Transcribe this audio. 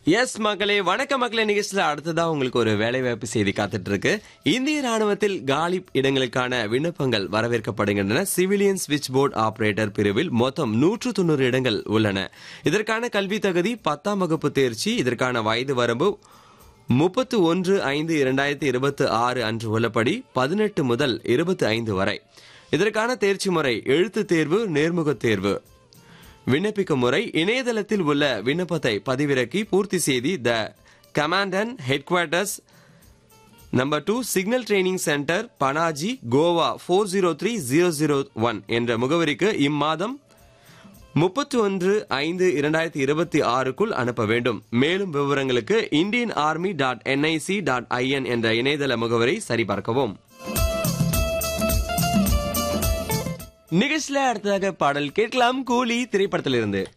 S மக்களே வணக்க மக்களே நிகழ்ச்சியில் அடுத்ததா உங்களுக்கு ஒரு வேலைவாய்ப்பு செய்தி காத்துட்டு இருக்கு இந்திய ராணுவத்தில் காலி இடங்களுக்கான விண்ணப்பங்கள் வரவேற்கப்படுகின்றன சிவிலியன் ஸ்விட்ச் போர்டு ஆபரேட்டர் பிரிவில் மொத்தம் நூற்று தொண்ணூறு இடங்கள் உள்ளன இதற்கான கல்வி தகுதி பத்தாம் வகுப்பு தேர்ச்சி இதற்கான வயது வரம்பு முப்பத்து ஒன்று ஐந்து இரண்டாயிரத்தி இருபத்தி ஆறு அன்று உள்ளபடி பதினெட்டு முதல் இருபத்தி ஐந்து வரை இதற்கான தேர்ச்சி முறை எழுத்து தேர்வு நேர்முகத் தேர்வு விண்ணப்பிக்கும் முறை இணையதளத்தில் உள்ள விண்ணப்பத்தை பதிவிறக்கி பூர்த்தி செய்தி the commandant headquarters number two signal training centre Panaji Goa four zero three zero zero one என்ற முகவரிக்கு இம்மாதம் முப்பத்தி ஒன்று ஐந்து இரண்டாயிரத்தி இருபத்தி ஆறுக்குள் அனுப்ப வேண்டும் மேலும் விவரங்களுக்கு Indian army dot NIC dot IN என்ற இணையதள முகவரை சரிபார்க்கவும் நிகழ்ச்சியில அடுத்ததாக பாடல் கேட்கலாம் கூலி திரைப்படத்திலிருந்து